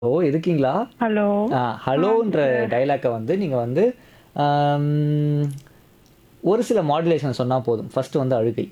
ஓ இருக்கீங்களா ஹலோ ஆ ஹலோன்ற டைலாக்கை வந்து நீங்கள் வந்து ஆம், ஒரு சில மாடுலேஷன் சொன்னால் போதும் ஃபர்ஸ்ட் வந்து அழுகை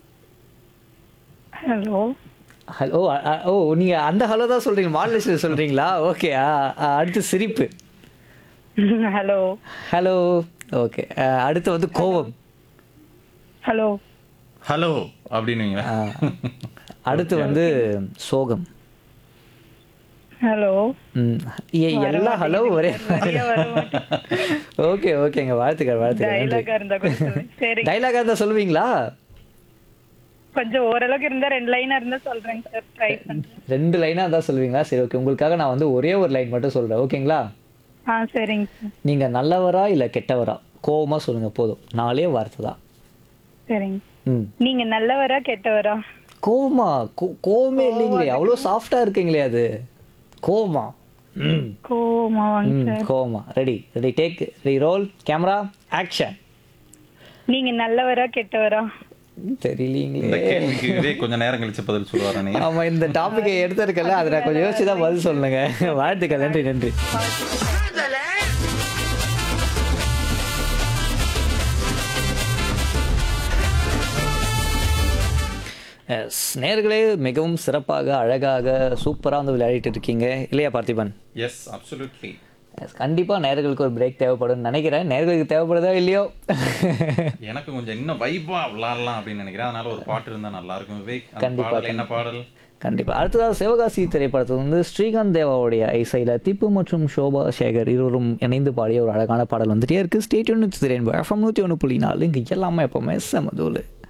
ஹலோ ஹலோ ஓ நீங்கள் அந்த ஹலோ தான் சொல்கிறீங்க மாடுலேஷன் சொல்கிறீங்களா ஓகே அடுத்து சிரிப்பு ஹலோ ஹலோ ஓகே அடுத்து வந்து கோபம் ஹலோ ஹலோ அப்படின்னுவீங்களா ஆ, அடுத்து வந்து சோகம் ஹலோ ம் ஏ, எல்லா ஹலோ ஒரே சரியா வர மாட்டேங்குது. ஓகே ஓகேங்க வாழ்த்துக்கள் வாழ்த்துக்கள் நன்றி டைலாக்கா இருந்தா கொஞ்சம் சொல்லுங்க. சரி டைலாக் இருந்தால் சொல்லுவீங்களா கொஞ்சம் ஓரளவுக்கு இருந்தா ரெண்டு லைனா இருந்தா சொல்றேங்க சார் ட்ரை பண்றேன் ரெண்டு லைனாக தான் சொல்லுவீங்களா சரி ஓகே உங்களுக்காக நான் வந்து ஒரே ஒரு லைன் மட்டும் சொல்கிறேன் ஓகேங்களா ஆ சரிங்க சார் நீங்கள் நல்லவரா இல்லை கெட்டவரா கோவமாக சொல்லுங்கள் போதும் நாலே வார்த்தை தான் சரிங்க ம் நீங்க நல்லவரா கெட்டவரா கோவமா கோ- கோவமே இல்லைங்களே அவ்வளோ சாஃப்டாக இருக்கீங்களே அது கோவமா ம் கோமாவாங்க ம் சார் கோவமா ready ready take ready roll camera action நீங்க நல்லவரா கெட்டவரா இந்த தெரியலீங்களே கேள்விக்கு இதே கொஞ்ச நேரம் கழிச்சு பதில் சொல்லுவாரா நீங்க ஆமா இந்த டாபிக்கை எடுத்திருக்கல அதை நான் கொஞ்சம் யோசிச்சு தான் பதில் சொல்லுங்க வாழ்த்துக்கள் நன்றி நன்றி எஸ் நேர்களே மிகவும் சிறப்பாக அழகாக சூப்பராக வந்து விளையாடிட்டு இருக்கீங்க இல்லையா பார்த்திபன் எஸ் அப்சல்யூட்லி எஸ் கண்டிப்பாக நேர்களுக்கு ஒரு பிரேக் தேவைப்படும்னு நினைக்கிறேன் நேர்களுக்கு தேவைப்படுதா இல்லையோ எனக்கு கொஞ்சம் இன்னும் வைபா விளாடலாம் அப்படின்னு நினைக்கிறேன் அதனால ஒரு பாட்டு இருந்தா நல்லா இருக்கும் விவேக் அந்த கண்டிப்பா, பாடல் என்ன பாடல் கண்டிப்பாக அடுத்ததாக சிவகாசி திரைப்படத்தில் வந்து ஸ்ரீகாந்த் தேவாவுடைய இசையில் திப்பு மற்றும் சோபா சேகர் இருவரும் இணைந்து பாடிய ஒரு அழகான பாடல் வந்துட்டே இருக்கு ஸ்டேட் ஒன்று திரையன்பு எஃப்எம் நூற்றி ஒன்று புள்ளி நாலு இங்கே எல்லாமே எப்போவுமே செமதூலு